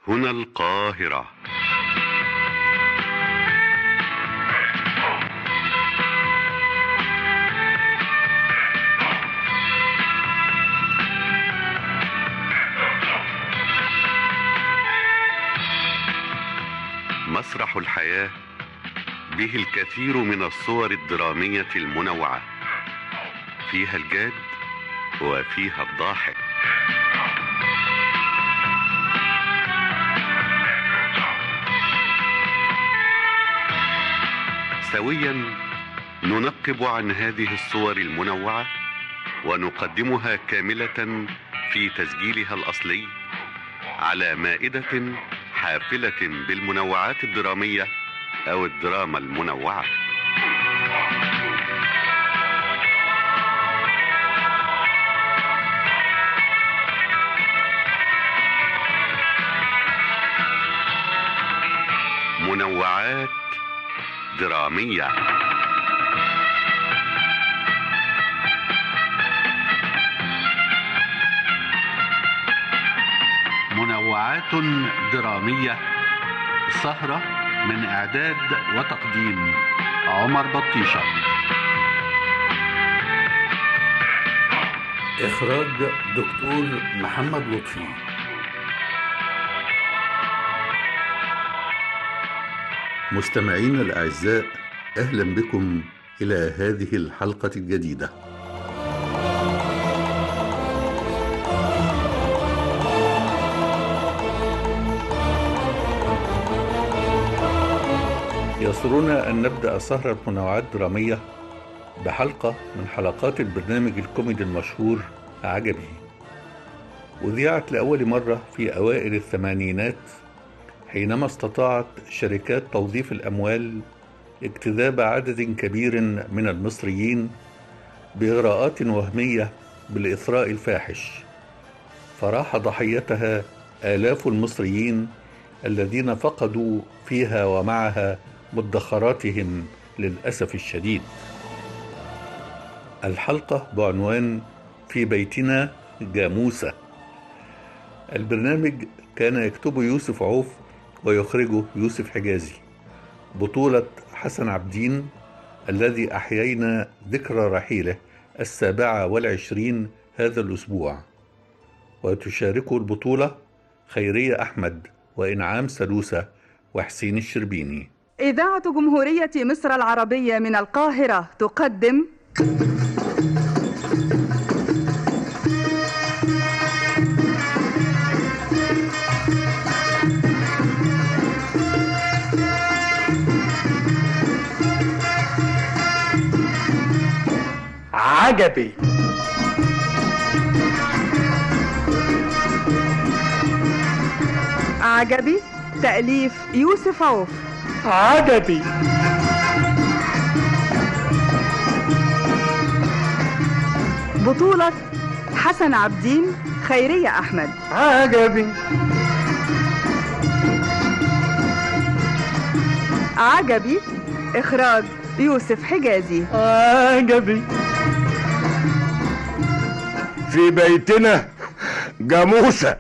هنا القاهرة مسرح الحياة به الكثير من الصور الدرامية المنوعة فيها الجاد وفيها الضاحك سويا ننقب عن هذه الصور المنوعة ونقدمها كاملة في تسجيلها الأصلي على مائدة حافلة بالمنوعات الدرامية أو الدراما المنوعة منوعات درامية منوعات درامية سهرة من إعداد وتقديم عمر بطيشة إخراج دكتور محمد لطفي مستمعين الأعزاء أهلا بكم إلى هذه الحلقة الجديدة يسرنا أن نبدأ سهرة منوعات درامية بحلقة من حلقات البرنامج الكوميدي المشهور عجبي وذيعت لأول مرة في أوائل الثمانينات حينما استطاعت شركات توظيف الأموال اجتذاب عدد كبير من المصريين بإغراءات وهمية بالإثراء الفاحش فراح ضحيتها آلاف المصريين الذين فقدوا فيها ومعها مدخراتهم للأسف الشديد الحلقة بعنوان في بيتنا جاموسة البرنامج كان يكتبه يوسف عوف ويخرجه يوسف حجازي بطولة حسن عبدين الذي أحيينا ذكرى رحيله السابعة والعشرين هذا الأسبوع وتشاركه البطولة خيرية أحمد وإنعام سلوسة وحسين الشربيني إذاعة جمهورية مصر العربية من القاهرة تقدم عجبي عجبي تأليف يوسف عوف عجبي بطولة حسن عبدين خيرية أحمد عجبي عجبي إخراج يوسف حجازي عجبي في بيتنا جاموسة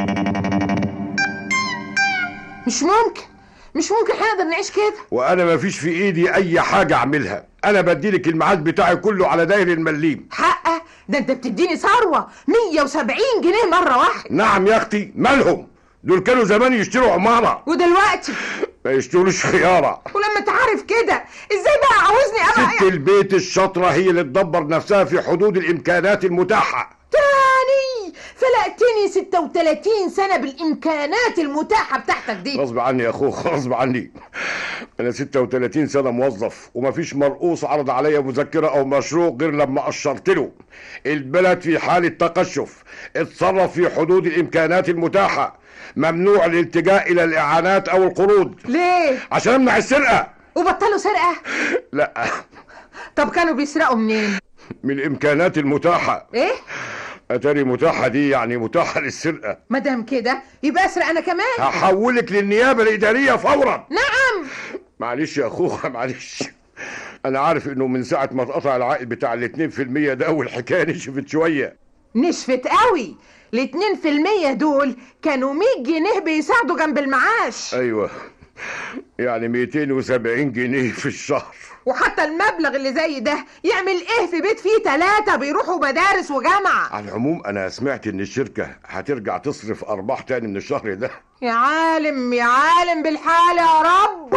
مش ممكن مش ممكن هنقدر نعيش كده وانا مفيش في ايدي اي حاجة اعملها انا بديلك الميعاد بتاعي كله على داير المليم حقه ده انت بتديني ثروه 170 جنيه مره واحده نعم يا اختي مالهم دول كانوا زمان يشتروا عمارة ودلوقتي ما يشتروش خيارة ولما انت عارف كده ازاي بقى عاوزني ست ابقى البيت الشاطرة هي اللي تدبر نفسها في حدود الامكانات المتاحة تاني فلقتني 36 سنه بالامكانات المتاحه بتاعتك دي غصب عني يا اخوك غصب عني انا 36 سنه موظف ومفيش مرقوص عرض عليا مذكره او مشروع غير لما قشرت له البلد في حاله تقشف اتصرف في حدود الامكانات المتاحه ممنوع الالتجاء الى الاعانات او القروض ليه عشان امنع السرقه وبطلوا سرقه لا طب كانوا بيسرقوا منين من الامكانات المتاحه ايه اتاري متاحه دي يعني متاحه للسرقه مادام كده يبقى اسرق انا كمان هحولك للنيابه الاداريه فورا نعم معلش يا اخوها معلش انا عارف انه من ساعه ما اتقطع العائد بتاع الاتنين في المية ده والحكايه نشفت شويه نشفت قوي الاتنين في المية دول كانوا 100 جنيه بيساعدوا جنب المعاش ايوه يعني 270 جنيه في الشهر وحتى المبلغ اللي زي ده يعمل ايه في بيت فيه تلاتة بيروحوا مدارس وجامعة على العموم انا سمعت ان الشركة هترجع تصرف ارباح تاني من الشهر ده يا عالم يا عالم بالحال يا رب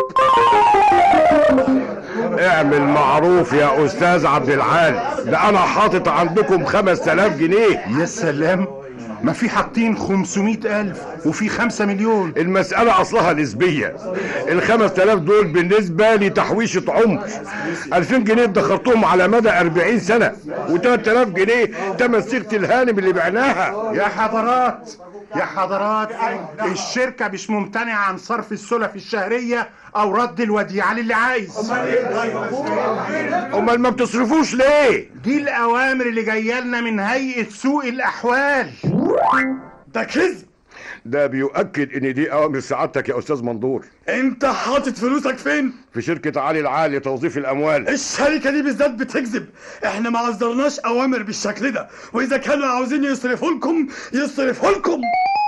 اعمل معروف يا استاذ عبد العال ده انا حاطط عندكم 5000 جنيه يا سلام ما في حاطين 500 ألف وفي 5 مليون المسألة أصلها نسبية ال 5000 دول بالنسبة لتحويشة عمر 2000 جنيه ادخرتهم على مدى 40 سنة و3000 جنيه تمن صيغة الهانم اللي بعناها يا حضرات يا حضرات الشركة مش ممتنعة عن صرف السلف الشهرية أو رد الوديعة للي عايز أمال ما بتصرفوش ليه؟ دي الأوامر اللي جاية لنا من هيئة سوق الأحوال ده كذب ده بيؤكد ان دي اوامر سعادتك يا استاذ منظور انت حاطط فلوسك فين في شركة علي العال لتوظيف الاموال الشركة دي بالذات بتكذب احنا ما اصدرناش اوامر بالشكل ده واذا كانوا عاوزين يصرفوا لكم يصرفوا لكم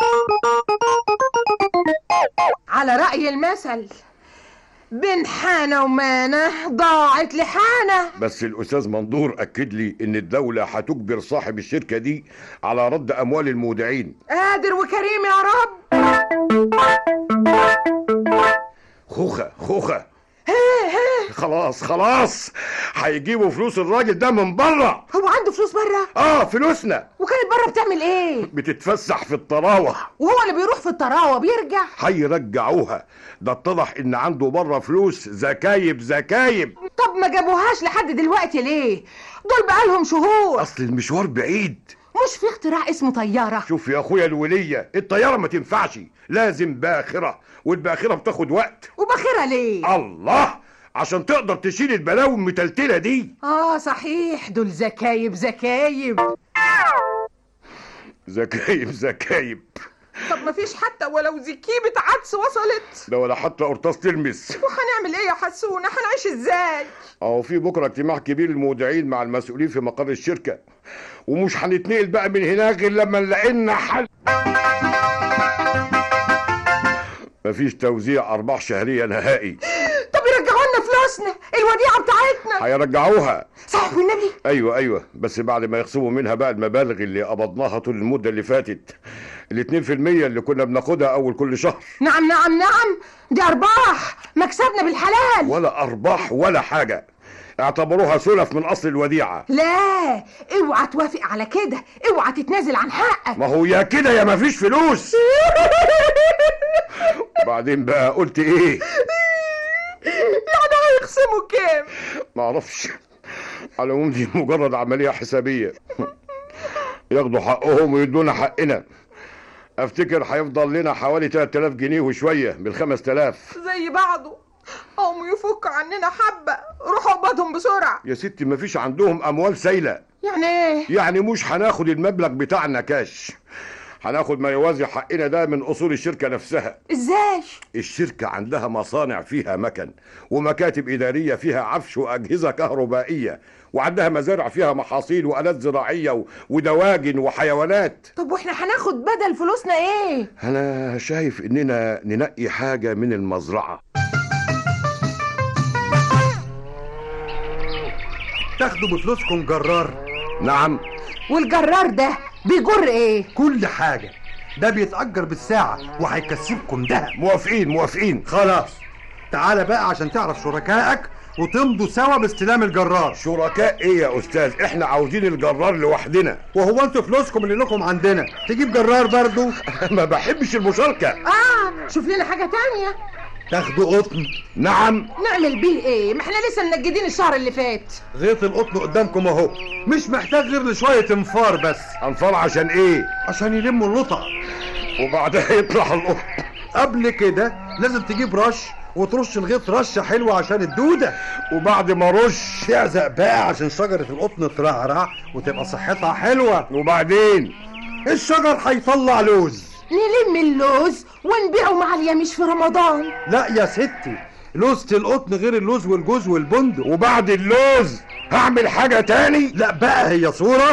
على رأي المثل بين حانة ومانة ضاعت لحانة بس الاستاذ منظور اكد لي ان الدولة هتجبر صاحب الشركة دي على رد اموال المودعين قادر وكريم يا رب خوخة خوخة خلاص خلاص هيجيبوا فلوس الراجل ده من بره هو عنده فلوس بره اه فلوسنا وكانت بره بتعمل ايه بتتفسح في الطراوة وهو اللي بيروح في الطراوة بيرجع هيرجعوها ده اتضح ان عنده بره فلوس زكايب زكايب طب ما جابوهاش لحد دلوقتي ليه دول بقالهم شهور اصل المشوار بعيد مش في اختراع اسمه طيارة شوف يا اخويا الولية الطيارة ما تنفعش لازم باخرة والباخرة بتاخد وقت وباخرة ليه الله عشان تقدر تشيل البلاوي المتلتلة دي اه صحيح دول زكايب زكايب زكايب زكايب طب ما فيش حتى ولو زكيبة عدس وصلت ده ولا حتى قرطاس تلمس وهنعمل ايه يا حسونة هنعيش ازاي اهو في بكره اجتماع كبير للمودعين مع المسؤولين في مقر الشركه ومش هنتنقل بقى من هناك غير لما نلاقي لنا حل مفيش توزيع ارباح شهريه نهائي طب يرجعوا لنا فلوسنا الوديعة بتاعتنا هيرجعوها صح والنبي ايوه ايوه بس بعد ما يخصموا منها بقى المبالغ اللي قبضناها طول المده اللي فاتت الاتنين في المية اللي كنا بناخدها اول كل شهر نعم نعم نعم دي ارباح مكسبنا بالحلال ولا ارباح ولا حاجه اعتبروها سلف من اصل الوديعه لا اوعى توافق على كده اوعى تتنازل عن حقك ما هو يا كده يا مفيش فلوس بعدين بقى قلت ايه يعني هيخصموا كام معرفش على العموم دي مجرد عملية حسابية ياخدوا حقهم ويدونا حقنا افتكر هيفضل لنا حوالي 3000 جنيه وشوية من 5000 زي بعضه قوموا يفكوا عننا حبة روحوا قبضهم بسرعة يا ستي مفيش عندهم اموال سايلة يعني ايه يعني مش هناخد المبلغ بتاعنا كاش هناخد ما يوازي حقنا ده من اصول الشركة نفسها ازاي الشركة عندها مصانع فيها مكن ومكاتب إدارية فيها عفش وأجهزة كهربائية وعندها مزارع فيها محاصيل وآلات زراعية و- ودواجن وحيوانات طب واحنا هناخد بدل فلوسنا ايه أنا شايف إننا ننقي حاجة من المزرعة تاخدوا بفلوسكم جرار نعم والجرار ده بيجر ايه كل حاجة ده بيتأجر بالساعة وهيكسبكم دهب موافقين موافقين خلاص تعالى بقى عشان تعرف شركائك وتمضوا سوا باستلام الجرار شركاء إيه يا أستاذ إحنا عاوزين الجرار لوحدنا وهو انتوا فلوسكم اللي لكم عندنا تجيب جرار برضو ما بحبش المشاركة اه شوف لنا حاجة تانية تاخدوا قطن نعم نعمل بيه ايه ما احنا لسه منجدين الشهر اللي فات غيط القطن قدامكم اهو مش محتاج غير لشوية انفار بس أنفار عشان إيه عشان يلموا اللطع وبعدها يطلع القط قبل كده لازم تجيب رش وترش الغيط رشة حلوة عشان الدودة وبعد ما رش تعزق بقى عشان شجرة القطن ترعرع وتبقى صحتها حلوة وبعدين الشجر هيطلع لوز نلم اللوز ونبيعه مع اليميش في رمضان لا يا ستي لوزة القطن غير اللوز والجوز والبندق وبعد اللوز هعمل حاجة تاني لا بقى هي صورة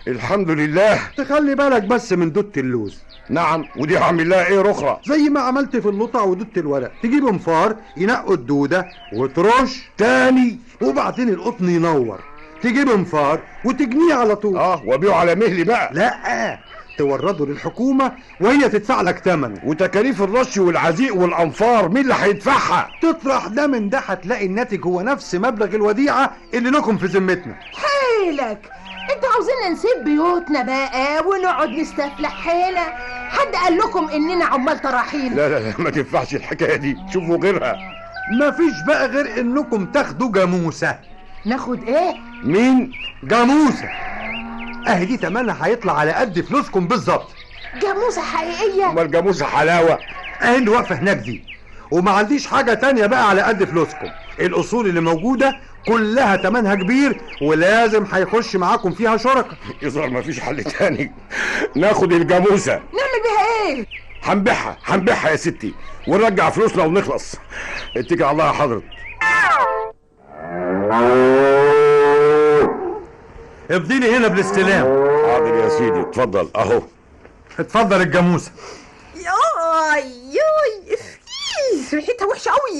الحمد لله تخلي بالك بس من دودة اللوز نعم ودي هعمل لها ايه رخرة زي ما عملت في اللطع ودودة الورق تجيب مفار ينقوا الدودة وترش تاني وبعدين القطن ينور تجيب مفار وتجنيه على طول اه وابيعه على مهلي بقى لا تورده للحكومة وهي تدفع لك ثمنه وتكاليف الرش والعزيق والانفار مين اللي هيدفعها تطرح ده من ده هتلاقي الناتج هو نفس مبلغ الوديعة اللي لكم في ذمتنا حيلك انتوا عاوزيننا نسيب بيوتنا بقى ونقعد نستفلح هنا حد قال لكم اننا عمال طراحين لا لا لا ما تنفعش الحكايه دي شوفوا غيرها مفيش بقى غير انكم تاخدوا جاموسة ناخد ايه مين جاموسة اهي دي تمنها هيطلع على قد فلوسكم بالظبط جاموسة حقيقية امال جاموسه حلاوه اهي اللي واقفة هناك دي وما عنديش حاجة تانية بقى على قد فلوسكم الأصول اللي موجودة كلها تمنها كبير ولازم هيخش معاكم فيها شركة يظهر ما فيش حل تاني ناخد الجاموسه نعمل بيها ايه هنبيعها هنبيعها يا ستي ونرجع فلوسنا ونخلص اتكل على الله يا حضرة ابديني هنا بالاستلام حاضر يا سيدي اتفضل اهو اتفضل الجاموسة ياي ياي ريحتها وحشة قوي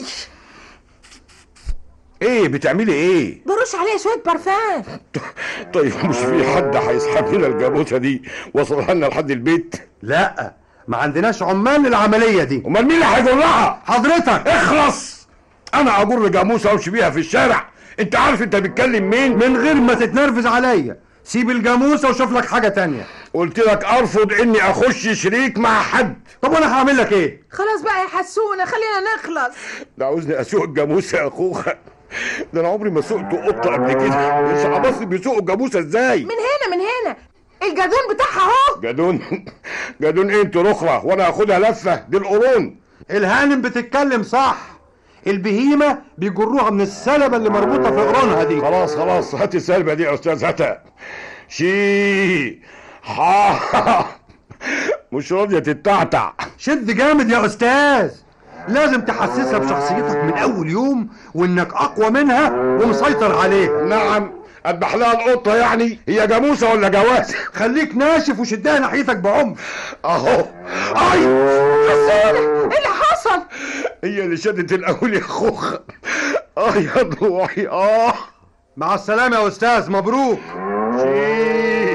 ايه بتعملي ايه برش عليها شوية برفان طيب مش في حد هيسحب لنا الجاموسه دي وصلها لنا لحد البيت لا ما عندناش عمال للعملية دي امال مين اللي هيجرها حضرتك اخلص انا اجر جاموسه وامشي بيها في الشارع انت عارف انت بتكلم مين من غير ما تتنرفز عليا سيب الجاموسة وشوف لك حاجة تانية قلت لك ارفض اني اخش شريك مع حد طب وانا هعمل لك ايه خلاص بقى يا حسونة خلينا نخلص ده عاوزني اسوق الجاموسه يا اخوخه ده انا عمري ما سوقت قطه قبل كده الشعب مصر بيسوقوا الجاموسه ازاي من هنا من هنا الجدون بتاعها اهو جدون جدون ايه انتوا رخرة وانا هاخدها لفة دي القرون الهانم بتتكلم صح البهيمة بيجروها من السلبة اللي مربوطة في قرونها دي خلاص خلاص هات السلبة دي يا استاذ هاتها شي ها مش راضية تتعتع شد جامد يا استاذ لازم تحسسها بشخصيتك من اول يوم وانك اقوى منها ومسيطر عليها نعم اذبح لها القطة يعني هي جاموسة ولا جواز خليك ناشف وشدها ناحيتك بعنف اهو اي حسونة ايه اللي حصل هي اللي شدت الاول يا خوخ اه يا ضوعي اه مع السلامة يا استاذ مبروك شي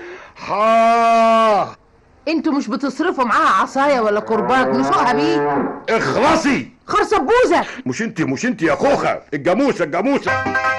ها انتوا مش بتصرفوا معاها عصاية ولا كرباج نسوقها بيه اخلصي خرصبوزة مش انت مش انت يا خوخة الجاموسة الجاموسة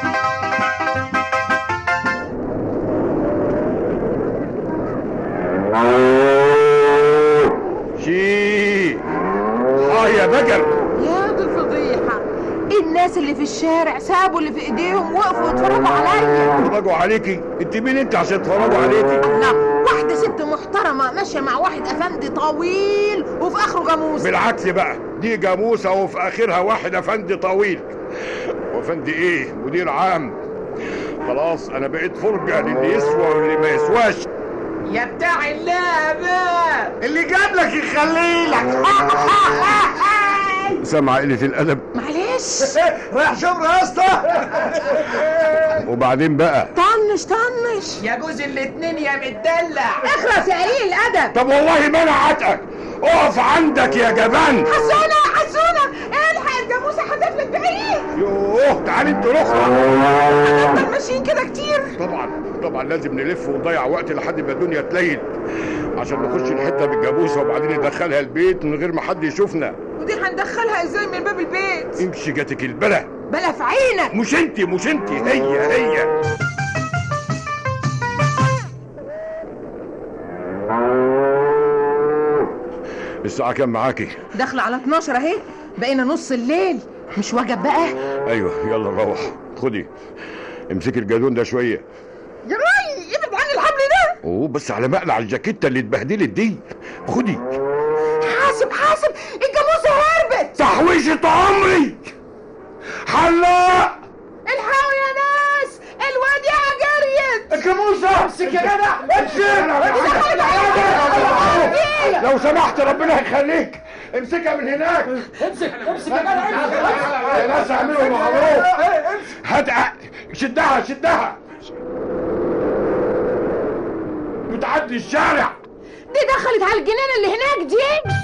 شي اه يا بجر يا دي الفضيحة الناس اللي في الشارع سابوا اللي في ايديهم وقفوا يتفرجوا عليا اتفرجوا عليكي انت مين انت عشان يتفرجوا عليكي الله واحدة ست محترمة ماشية مع واحد افندي طويل وفي اخره جاموس بالعكس بقى دي جاموسة وفي اخرها واحد افندي طويل وافندي ايه مدير عام خلاص انا بقيت فرجة للي يسوى واللي ما يسواش يا بتاع اللعبة اللي جاب لك يخلي لك سامع قلة الادب معلش رايح شبرا يا اسطى وبعدين بقى طنش طنش يا جوز الاتنين يا متدلع اخرس يا قليل الادب طب والله ما انا عاتقك اقف عندك يا جبان حسونة حسونة الحق الجاموسة هتفلت بعيد يوه تعالي انت رخرة هنفضل ماشيين كده كتير طبعا طبعا لازم نلف ونضيع وقت لحد ما الدنيا تليل عشان نخش الحته بالجاموسه وبعدين ندخلها البيت من غير ما حد يشوفنا ودي هندخلها ازاي من باب البيت امشي جاتك البلا بلا في عينك مش انت مش انت هي هي الساعة كام معاكي؟ داخلة على 12 اهي بقينا نص الليل مش وجب بقى ايوه يلا نروح خدي امسكي الجالون ده شوية يا راي ابعد عن الحبل ده اوه بس على مقلع الجاكيتة اللي اتبهدلت دي خدي حاسب حاسب الجاموسة هربت تحويشة عمري حلاق الحقوا يا ناس الوديعة جريت الجاموسة امسك يا جدع لو سمحت ربنا يخليك امسكها من هناك امسك امسك يا جدع يا ناس اعملوا معروف هات شدها شدها وتعدي الشارع دي دخلت على الجنينه اللي هناك دي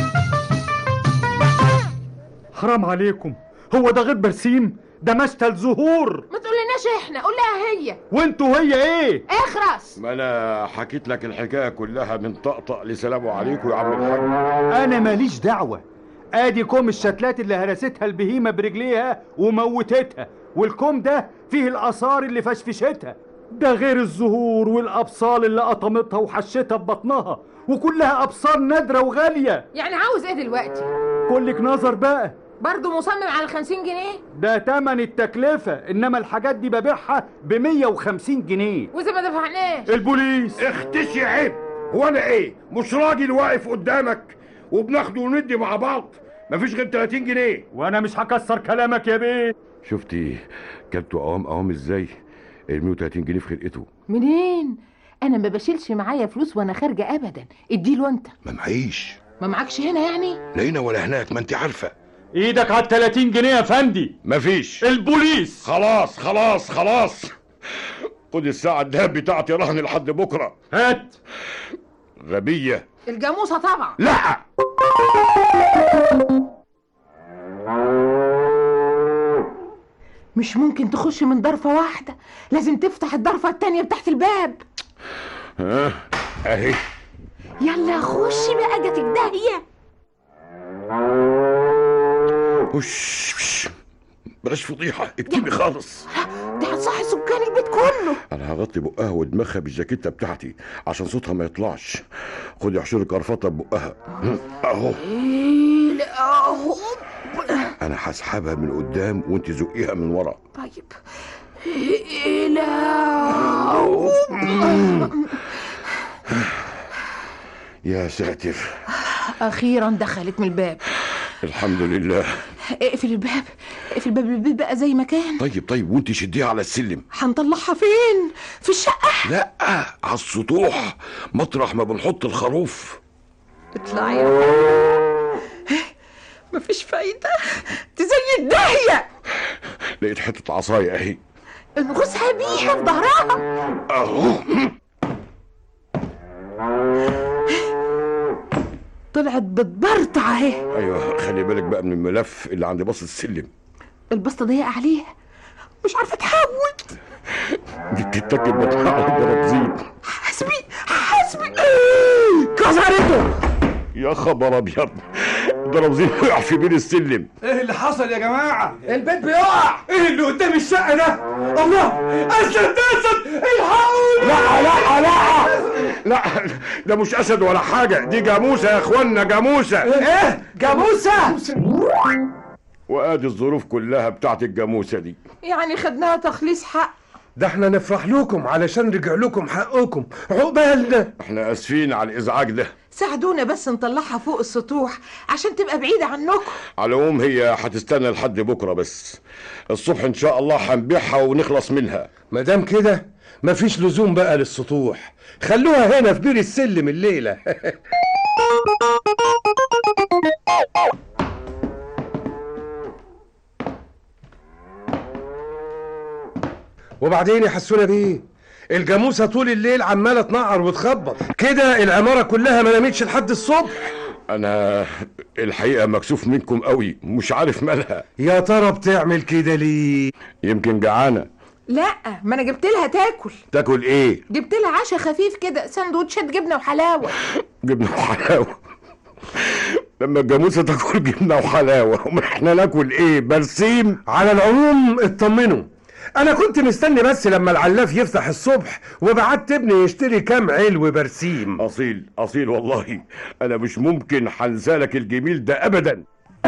حرام عليكم هو ده غير برسيم ده مشتل زهور ما تقولناش احنا قول لها هي وانتوا هي ايه اخرس ما انا حكيت لك الحكايه كلها من طقطق لسلام عليكم يا عم الحاج انا ماليش دعوه ادي كوم الشتلات اللي هرستها البهيمه برجليها وموتتها والكوم ده فيه الاثار اللي فشفشتها ده غير الزهور والابصال اللي قطمتها وحشتها ببطنها وكلها ابصار نادره وغاليه يعني عاوز ايه دلوقتي كلك نظر بقى برضه مصمم على 50 جنيه ده تمن التكلفة إنما الحاجات دي ببيعها ب 150 جنيه واذا ما دفعناش البوليس اختشي عيب هو انا ايه مش راجل واقف قدامك وبناخده وندي مع بعض مفيش غير 30 جنيه وأنا مش هكسر كلامك يا بيه شفتي كلته قوام قوام ازاي ال 130 جنيه في خلقته منين انا ما بشيلش معايا فلوس وانا خارجه ابدا اديله انت ما معيش ما معكش هنا يعني لا هنا ولا هناك ما انت عارفه إيدك على 30 جنيه يا فندي مفيش البوليس خلاص خلاص خلاص خد الساعة الدهب بتاعتي رهن لحد بكرة هات غبية الجاموسه طبعا لا مش ممكن تخش من ضرفه واحده لازم تفتح الضرفه التانية بتاعت الباب ها اهي يلا خشي بقى جاتك داهيه وش وش. بلاش فضيحة اكتبي خالص دي هتصحي سكان البيت كله انا هغطي بقها ودماغها بالجاكيتة بتاعتي عشان صوتها ما يطلعش خدي احشري كرفطة ببقها اهو ايه لا أهو. انا هسحبها من قدام وانت زقيها من ورا طيب ايه لا يا ساتر اخيرا دخلت من الباب الحمد لله اقفل الباب اقفل باب البيت بقى زي ما كان طيب طيب وانت شديها على السلم هنطلعها فين في الشقه لا على السطوح مطرح ما بنحط الخروف اطلعي مفيش فايده دي زي الداهيه لقيت حتة عصاية اهي نغصها بيها في ظهرها اهو طلعت بتبرطع اهي ايوه خلي بالك بقى من الملف اللي عند باص السلم البسطه ضيقه عليها مش عارفه تحول دي بتتاكل بطنها على البرازيل حسبي حسبي كسرته يا خبر ابيض البرازيل وقع في بين السلم ايه اللي حصل يا جماعة؟ البيت بيقع ايه اللي قدام الشقة ده؟ الله اسد اسد الحقوني لا لا لا لا ده مش اسد ولا حاجه دي جاموسه يا اخوانا جاموسه ايه؟ جاموسة وادي الظروف كلها بتاعت الجاموسه دي يعني خدناها تخليص حق ده احنا نفرح لكم علشان رجع لكم حقكم عقبالنا احنا اسفين على الازعاج ده ساعدونا بس نطلعها فوق السطوح عشان تبقى بعيدة عنكم على العموم هي هتستنى لحد بكره بس الصبح ان شاء الله هنبيعها ونخلص منها مادام كده مفيش لزوم بقى للسطوح خلوها هنا في بير السلم الليله وبعدين يا حسونا بيه الجاموسه طول الليل عماله تنعر وتخبط كده العماره كلها ما نامتش لحد الصبح انا الحقيقه مكسوف منكم قوي مش عارف مالها يا ترى بتعمل كده ليه يمكن جعانه لا ما انا جبت لها تاكل تاكل ايه جبت لها عشاء خفيف كده سندوتشات جبنه وحلاوه جبنه وحلاوه لما الجاموسه تاكل جبنه وحلاوه وما احنا ناكل ايه برسيم على العموم اطمنوا انا كنت مستني بس لما العلاف يفتح الصبح وبعت ابني يشتري كام علو برسيم اصيل اصيل والله انا مش ممكن هنسالك الجميل ده ابدا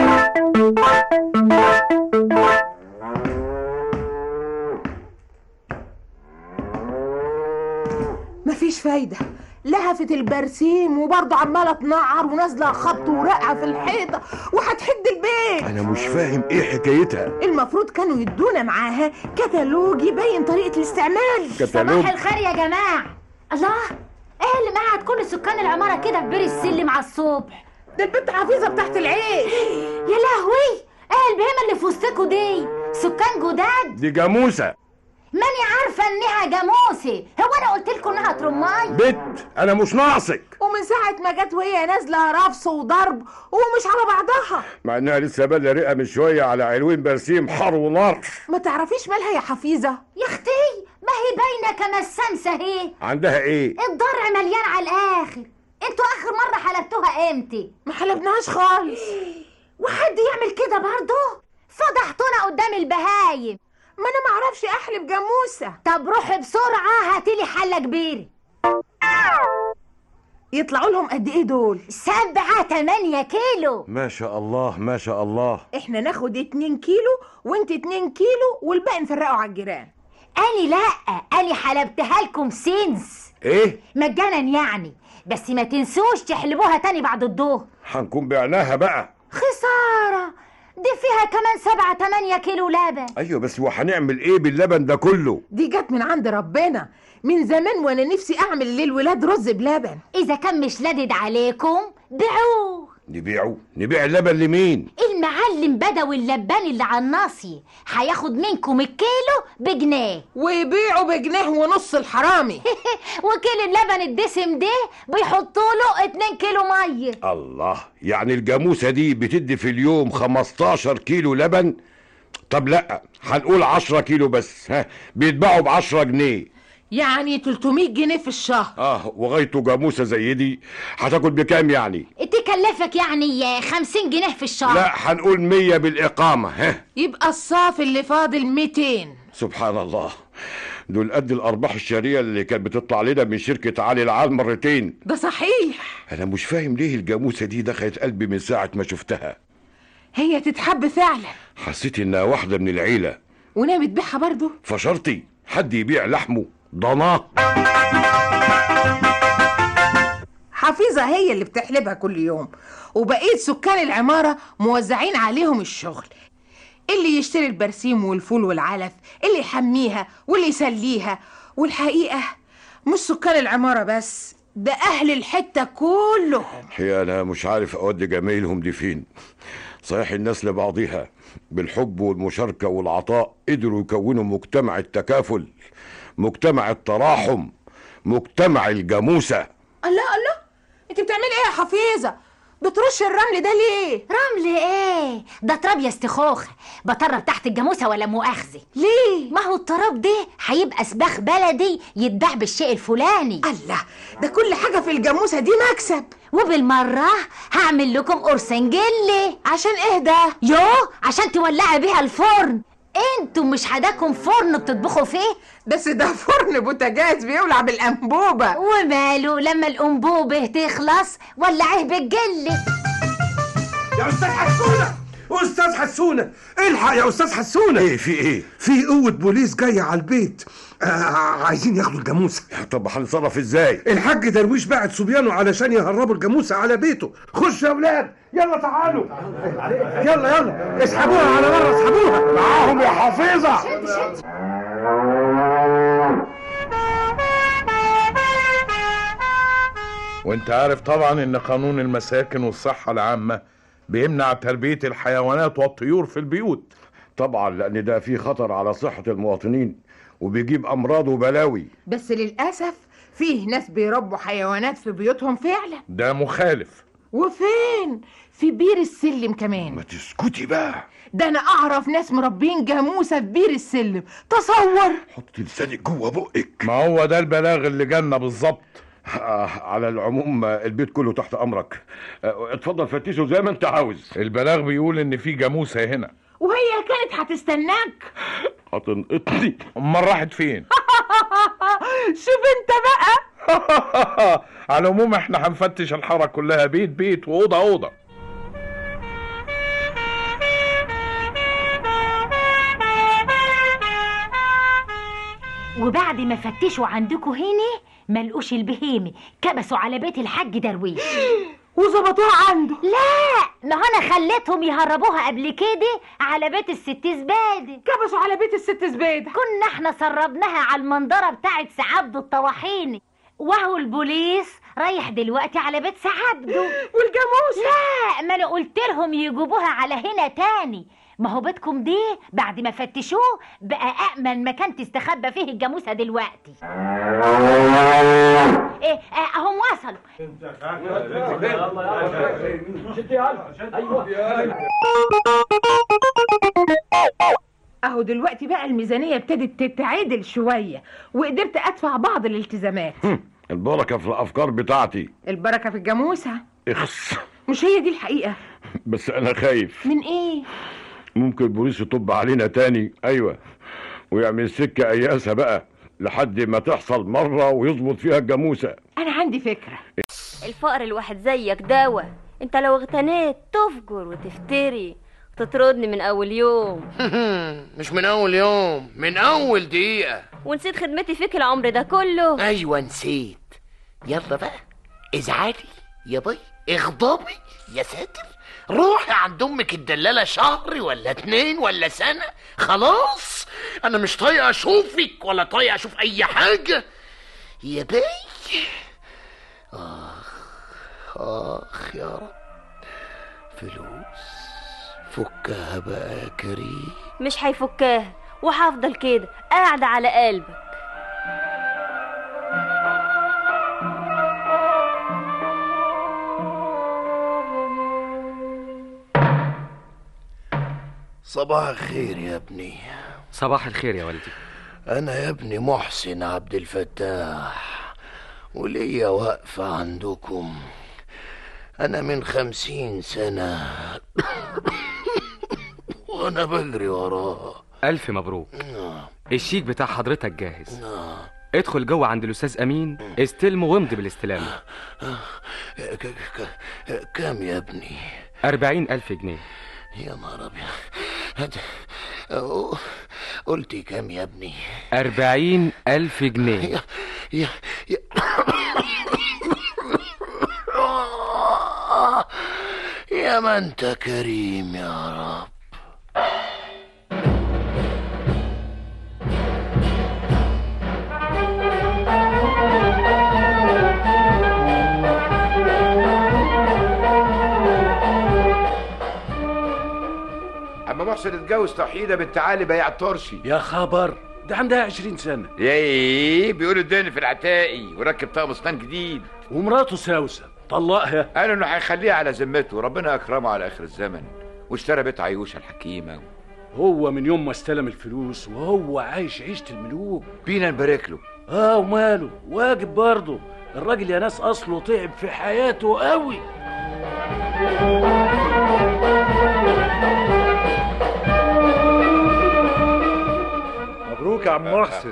مفيش فايده لهفت البرسيم وبرضه عماله تنعر ونازله خبط ورقع في الحيطه وهتحد البيت انا مش فاهم ايه حكايتها المفروض كانوا يدونا معاها كتالوج يبين طريقه الاستعمال كتالوج صباح الخير يا جماعة الله ايه اللي مقعد كل سكان العمارة كده في بير السلم على الصبح ده البنت حفيظه بتاعت العيش يا لهوي ايه البهيمة اللي في وسطكوا دي سكان جداد دي جاموسه ماني عارفه انها جاموسه هو انا قلت لكم انها ترماي بت انا مش ناقصك ومن ساعة ما جت وهي نازلة رفص وضرب ومش على بعضها مع انها لسه بالة رئة من شوية على علوين برسيم حر ونار ما تعرفيش مالها يا حفيظة يا اختي ما هي باينه كما السمسه اهي عندها ايه الضرع مليان على الاخر انتوا اخر مره حلبتوها امتى ما حلبناهاش خالص وحد يعمل كده برضه فضحتونا قدام البهايم ما انا معرفش احلب جاموسة طب روحي بسرعه هاتيلي حله كبيره يطلعوا لهم قد ايه دول سبعة تمانية كيلو ما شاء الله ما شاء الله احنا ناخد اتنين كيلو وانت اتنين كيلو والباقي نفرقه على الجيران أني لأ أني حلبتها لكم سنس ايه مجانا يعني بس ما تنسوش تحلبوها تاني بعد الظهر هنكون بعناها بقى خسارة دي فيها كمان سبعة تمانية كيلو لبن ايوه بس وهنعمل ايه باللبن ده كله دي جت من عند ربنا من زمان وانا نفسي اعمل للولاد رز بلبن إذا كان مش لدد عليكم بيعوه نبيعه نبيع اللبن لمين المعلم بدوي اللبان اللي على الناصية هياخد منكم الكيلو بجنيه ويبيعوا بجنيه ونص الحرامي وكيلو اللبن الدسم ده بيحطوا له 2 كيلو ميه الله يعني الجاموسة دي بتدي في اليوم 15 كيلو لبن طب لا هنقول 10 كيلو بس ها بيتباعوا ب 10 جنيه يعني 300 جنيه في الشهر اه وغايته جاموسة زي دي هتاكل بكام يعني تكلفك يعني 50 جنيه في الشهر لا هنقول 100 بالإقامة ها يبقى الصاف اللي فاضل 200 سبحان الله دول قد الأرباح الشهرية اللي كانت بتطلع لنا من شركة علي العال مرتين ده صحيح أنا مش فاهم ليه الجاموسة دي دخلت قلبي من ساعة ما شفتها هي تتحب فعلا حسيت إنها واحدة من العيلة وناوي تبيعها برضه فشرطي حد يبيع لحمه ضناه حفيظة هي اللي بتحلبها كل يوم وبقية سكان العمارة موزعين عليهم الشغل اللي يشتري البرسيم والفول والعلف اللي يحميها واللي يسليها والحقيقة مش سكان العمارة بس ده أهل الحتة كلهم الحقيقة أنا مش عارف أودي جمايلهم دي فين صحيح الناس لبعضها بالحب والمشاركة والعطاء قدروا يكونوا مجتمع التكافل مجتمع التراحم مجتمع الجاموسة الله الله انت بتعملي ايه يا حفيظة بترش الرمل ده ليه رمل ايه ده تراب يا استخوخ بطرب تحت الجاموسه ولا مؤاخذه ليه ما هو التراب ده هيبقى سباخ بلدي يتباع بالشيء الفلاني الله ده كل حاجة في الجاموسة دي مكسب وبالمره هعمل لكم قرصين جلي عشان ايه ده يو عشان تولعي بيها الفرن انتوا مش حداكم فرن بتطبخوا فيه بس ده فرن بوتاجاز بيولع بالانبوبة وماله لما الانبوبه تخلص ولعيه بالجل يا استاذ حسونه استاذ حسونه الحق يا استاذ حسونه ايه في ايه في قوه بوليس جايه على البيت آه عايزين ياخدوا الجاموسه طب هنتصرف ازاي الحاج درويش بعت صبيانه علشان يهربوا الجاموسه على بيته خش يا ولاد يلا تعالوا يلا يلا اسحبوها على بره اسحبوها معاهم يا حفيظة وانت عارف طبعا ان قانون المساكن والصحة العامة بيمنع تربية الحيوانات والطيور في البيوت طبعا لان ده فيه خطر على صحة المواطنين وبيجيب امراض وبلاوي بس للأسف فيه ناس بيربوا حيوانات في بيوتهم فعلا ده مخالف وفين في بير السلم كمان ما تسكتي بقى ده انا اعرف ناس مربين جاموسه في بير السلم تصور حط لسانك جوه بقك ما هو ده البلاغ اللي جالنا بالظبط آه على العموم آه، البيت كله تحت امرك آه، اتفضل فتشه زي ما انت عاوز البلاغ بيقول ان في جاموسة هنا وهي كانت هتستناك هتنقطني امال راحت فين شوف انت بقى على العموم احنا هنفتش الحارة كلها بيت بيت وأوضة أوضة وبعد ما فتشوا عندكم هنا ملقوش البهيمة كبسوا على بيت الحاج درويش وظبطوها عنده لا ما هو انا خليتهم يهربوها قبل كده على بيت الست زبادة كبسوا على بيت الست زبيده كنا احنا سربناها على المنظرة بتاعت سعبده الطواحيني وهو البوليس رايح دلوقتي على بيت سعبده والجاموسه لا ما انا قلت لهم يجيبوها على هنا تاني ما هو بيتكم دي بعد ما فتشوه بقى أأمن مكان تستخبى فيه الجاموسة دلوقتي ايه آه، اهم وصلوا اهو دلوقتي بقى الميزانية ابتدت تتعدل شوية وقدرت ادفع بعض الالتزامات البركة في الأفكار بتاعتي البركة في الجاموسة اخس مش هي دي الحقيقة بس أنا خايف من ايه ممكن البوليس يطب علينا تاني أيوة ويعمل سكة أياسة بقى لحد ما تحصل مرة ويظبط فيها الجاموسة انا عندي فكرة الفقر الواحد زيك دوا انت لو اغتنيت تفجر وتفتري وتطردني من اول يوم مش من اول يوم من اول دقيقة ونسيت خدمتي فيك العمر ده كله ايوه نسيت يلا بقى ازعلي يا بي اغضبي يا ساتر روحي عند امك الدلالة شهر ولا اتنين ولا سنة خلاص انا مش طايقة اشوفك ولا طايقة اشوف اي حاجة يا بي اخ اخ يا رب فلوس فكها بقى يا كريم مش هيفكاها وهفضل كده قاعدة على قلبك صباح الخير يا ابني صباح الخير يا والدي انا يا ابني محسن عبد الفتاح وليا واقفة عندكم انا من خمسين سنة وانا بجري وراه ألف مبروك الشيك بتاع حضرتك جاهز ادخل جوه عند الأستاذ أمين استلمه وامضي بالاستلام ك- ك- كام يا ابني أربعين ألف جنيه يا نهار ابيض هد- أو- قلتي كام يا ابني أربعين ألف جنيه يا يا يا ما انت كريم يا رب اما محسن اتجوز توحيده بنت علي بياع ترشي يا خبر ده عندها عشرين سنة يا ايه بيقولوا الدنيا في العتاقي وركب طقم اسنان جديد ومراته سوسة طلقها قالوا انه هيخليها على ذمته ربنا اكرمه على اخر الزمن واشترى بيت عيوشه الحكيمه هو من يوم ما استلم الفلوس وهو عايش عيشة الملوك بينا نبارك له اه وماله واجب برضه الراجل يا ناس اصله تعب في حياته قوي مبروك يا عم محسن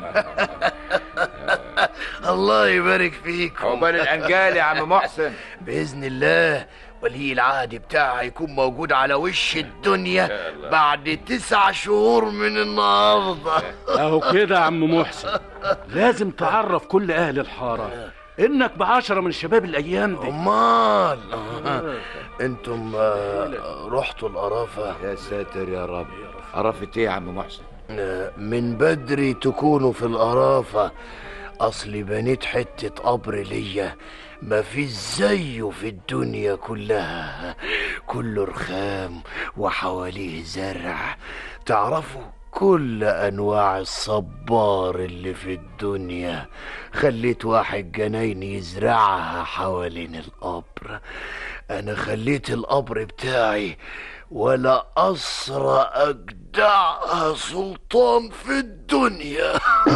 الله يبارك فيك عقبال الانجال يا عم محسن باذن الله ولي العهد بتاعي هيكون موجود على وش الدنيا بعد تسع شهور من النهارده اهو كده يا عم محسن لازم تعرف كل اهل الحارة انك بعشرة من شباب الايام دي امال انتم آه، رحتوا القرافه يا ساتر يا رب عرفت ايه يا عم محسن من بدري تكونوا في القرافة أصلي بنيت حتة قبر ليا مفيش زيه في الدنيا كلها كله رخام وحواليه زرع تعرفوا كل أنواع الصبار اللي في الدنيا خليت واحد جناين يزرعها حوالين القبر أنا خليت القبر بتاعي ولا أسرى أجدعها سلطان في الدنيا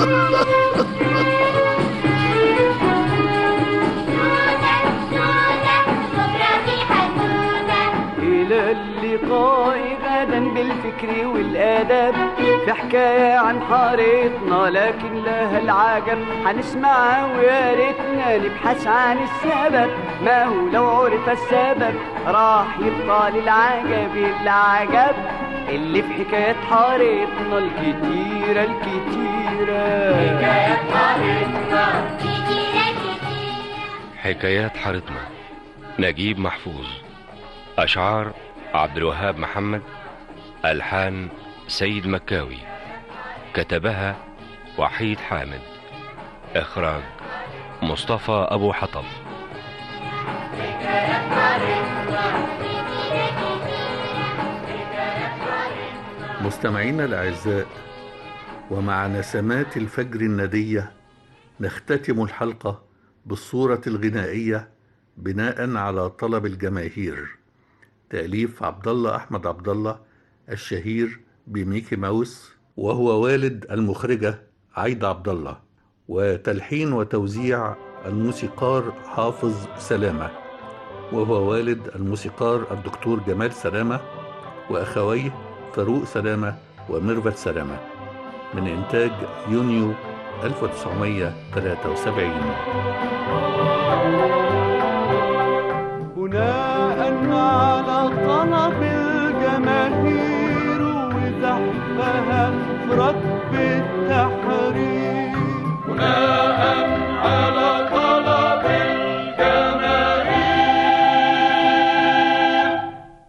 إلى اللقاء غدا بالفكر والآداب في حكاية عن حارتنا لكن لها العجب هنسمعها ويا ريتنا نبحث عن السبب ما هو لو عرف السبب راح يبقى للعجب العجب اللي في حكايات حارتنا الكتيرة الكتيرة حكايات حارتنا حكايات حارتنا نجيب محفوظ أشعار عبد الوهاب محمد ألحان سيد مكاوي كتبها وحيد حامد إخراج مصطفى أبو حطب مستمعينا الأعزاء ومع نسمات الفجر الندية نختتم الحلقة بالصورة الغنائية بناء على طلب الجماهير تأليف عبد الله أحمد عبد الله الشهير بميكي ماوس وهو والد المخرجة عايدة عبد الله وتلحين وتوزيع الموسيقار حافظ سلامة وهو والد الموسيقار الدكتور جمال سلامة وأخويه فاروق سلامة وميرفت سلامة من إنتاج يونيو 1973 بناء على طلب الجماهير وزحفها في ركب التحرير بناء على طلب الجماهير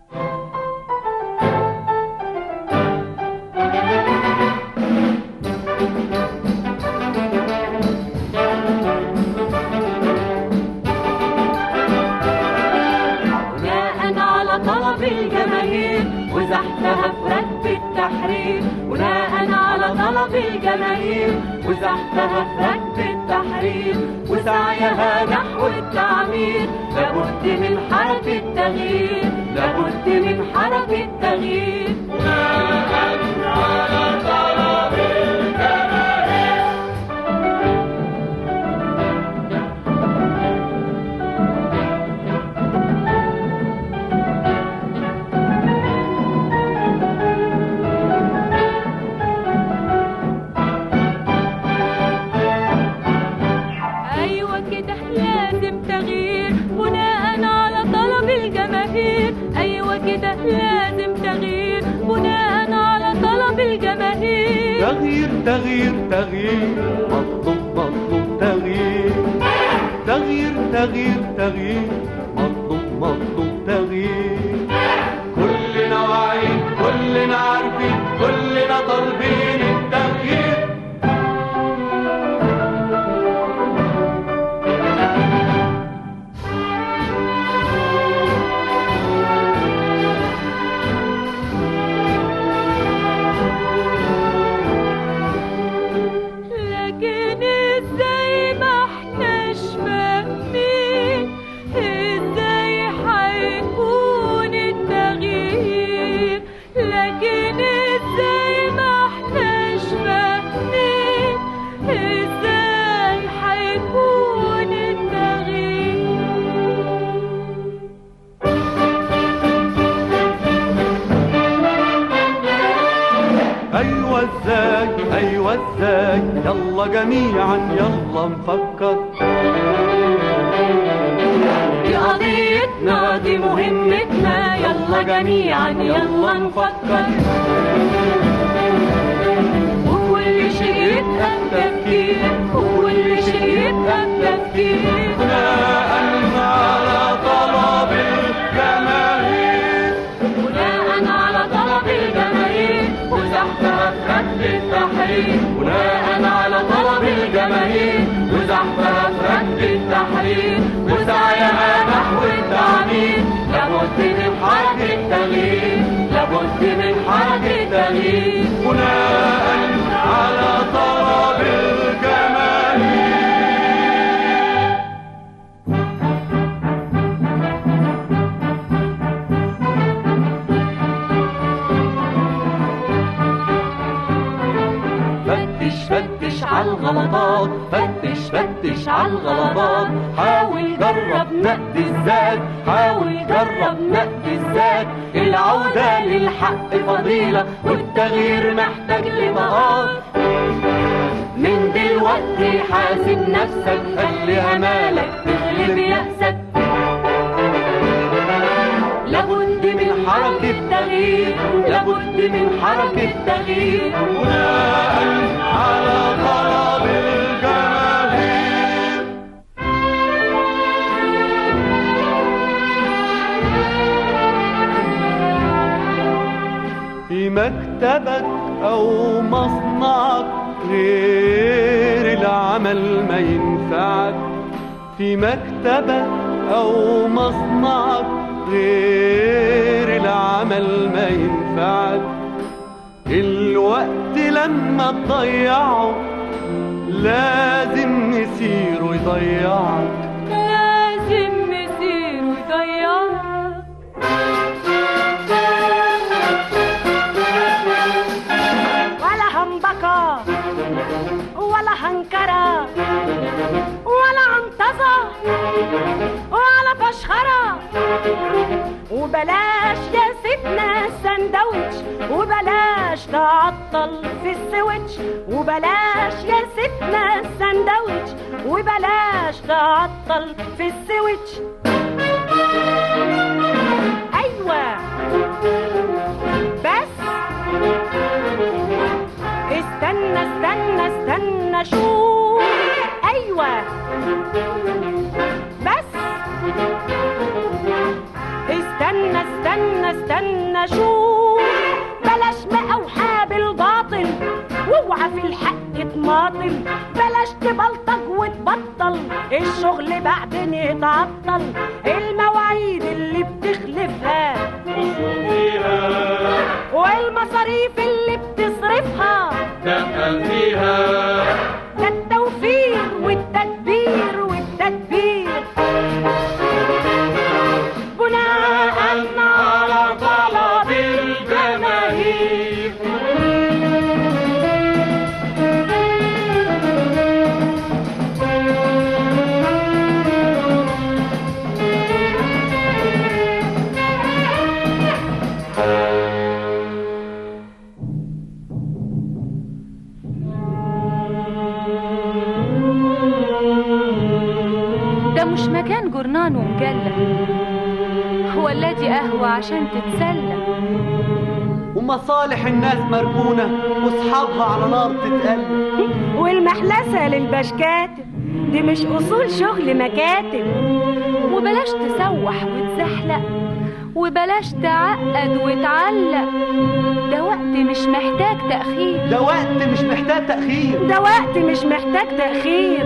بناء على طلب الجماهير وزحفها في ركب التحرير بناء على طلب الجماهير وزحفها في ركب التحرير وسعيها نحو التعمير لابد من حركة تغيير لابد من حركة تغيير بناء على طلب الجماهير ايوه كده لازم تغيير بناء على طلب الجماهير ايوه كده لازم تغيير بناء على طلب الجماهير تغيير تغيير تغيير مطلوب مطلوب تغيير تغيير تغيير تغيير مطلوب مطلوب تغيير كلنا واعيين كلنا عارفين كلنا طالبين التغيير لكن ازاي ما احناش فاهمين ازاي هيكون التغيير لكن ازاي ما احناش فاهمين ازاي هيكون التغيير ايوه ازاي ايوه ازاي يلا جميعا يلا نفكر دي قضيتنا دي مهمتنا يلا جميعا يلا نفكر وكل شيء يبقى بتفكير وكل شيء يبقى بتفكير بناء على طلب الجماهير بناء على طلب الجماهير وزحفها في ركب التحرير بناء على طلب الجماهير وزحفها في ركب التحرير وسعيها نحو التعمير لابد من حركة تغيير لابد من حركة تغيير بناء على طلب الجماهير فتش فتش على الغلطات فتش فتش على الغلطات حاول جرب نقد الذات حاول جرب نقد الذات العودة للحق فضيلة والتغيير محتاج لمهارة من دلوقتي حاسب نفسك خلي امالك تغلب يأسك لابد من حركة تغيير لابد من حركة تغيير بناء على طلب الجماهير في مكتبك أو مصنعك غير العمل ما ينفعك في مكتبك أو مصنعك غير العمل ما ينفعك والوقت لما تضيعه لازم مسيره يضيعك لازم مسير ويضيعك ولا همبكة ولا هنكرة ولا عنطزة ولا فشخرة وبلاش يا سيدنا السندوتش وبلاش تعطل في السويتش وبلاش يا سيدنا السندوتش وبلاش تعطل في السويتش ايوه بس استنى استنى استنى شوف ايوه بس استنى استنى استنى شوف بلاش مقاوحة بالباطل واوعى في الحق تماطل بلاش تبلطج وتبطل الشغل بعدين يتعطل المواعيد اللي بتخلفها والمصاريف اللي بتصرفها دخل فيها ده التوفير والتدبير والتدبير بناء على طلب الجماهير ده مش مكان جرنان ومجلة ولا دي قهوة عشان تتسلى ومصالح الناس مركونة واصحابها على نار تتقل والمحلسة للبشكات دي مش أصول شغل مكاتب وبلاش تسوح وتزحلق وبلاش تعقد وتعلق ده وقت مش محتاج تأخير ده وقت مش محتاج تأخير ده وقت مش محتاج تأخير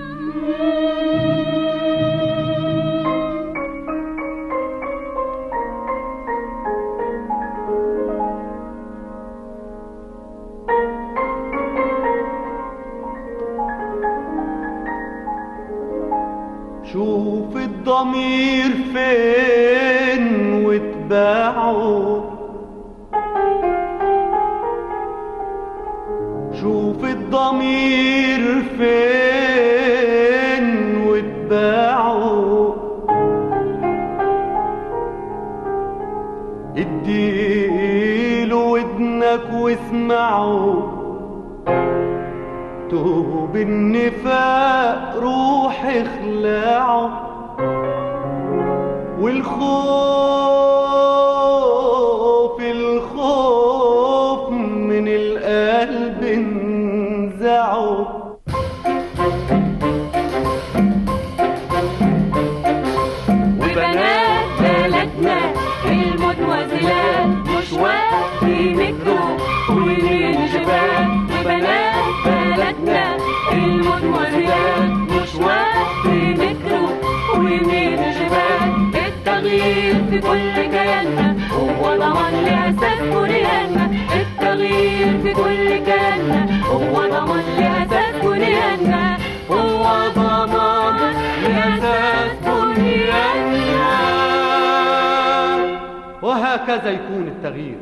شوف الضمير فين واتباعه شوف الضمير فين واتباعه اديله ودنك واسمعه توب النفاق روح اخلعه والخوف الخوف من القلب انزعه وبنات بلدنا المتوازلات مش وقت مترو ومين جبال وبنات بلدنا المتوازلات مش وقت مترو ومين جبال التغيير في كل كياننا هو ضمان لأساس بنياننا التغيير في كل كياننا هو ضمان لأساس بنياننا هو ضمان لأساس بنياننا وهكذا يكون التغيير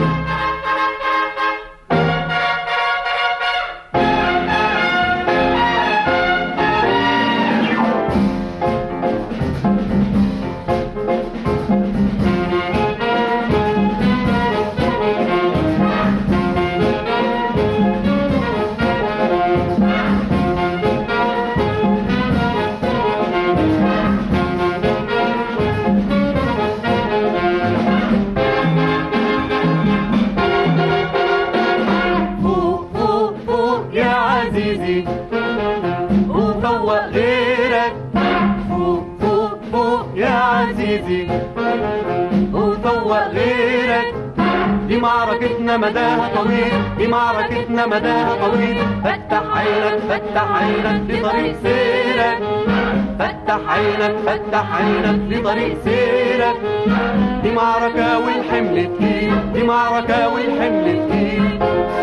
فوق فوق فوق يا عزيزي وفوق غيرك فوق فوق فوق يا عزيزي وفوق غيرك دي معركتنا مداها طويل دي معركتنا مداها طويل فتح عينك فتح عينك لطريق سيرك فتح عينك فتح عينك لطريق سيرك دي معركة والحمل تقيل دي معركة والحمل تقيل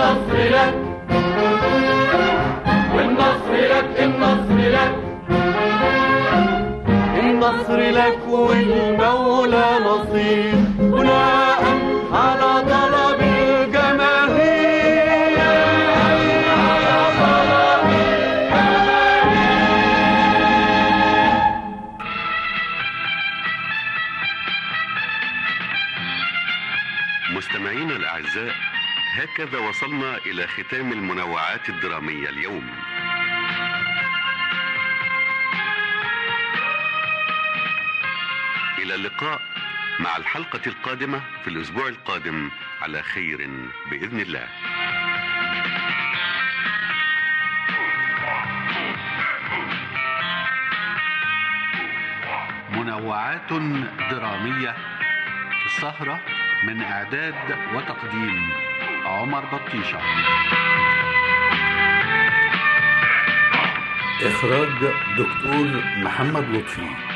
النصر لك والنصر لك النصر لك النصر لك والمولى نصير بناء على طلب الجماهير على طلب مستمعينا الأعزاء هكذا وصلنا إلى ختام المنوعات الدرامية اليوم إلى اللقاء مع الحلقة القادمة في الأسبوع القادم على خير بإذن الله منوعات درامية السهرة من إعداد وتقديم عمر بطيشة إخراج دكتور محمد لطفي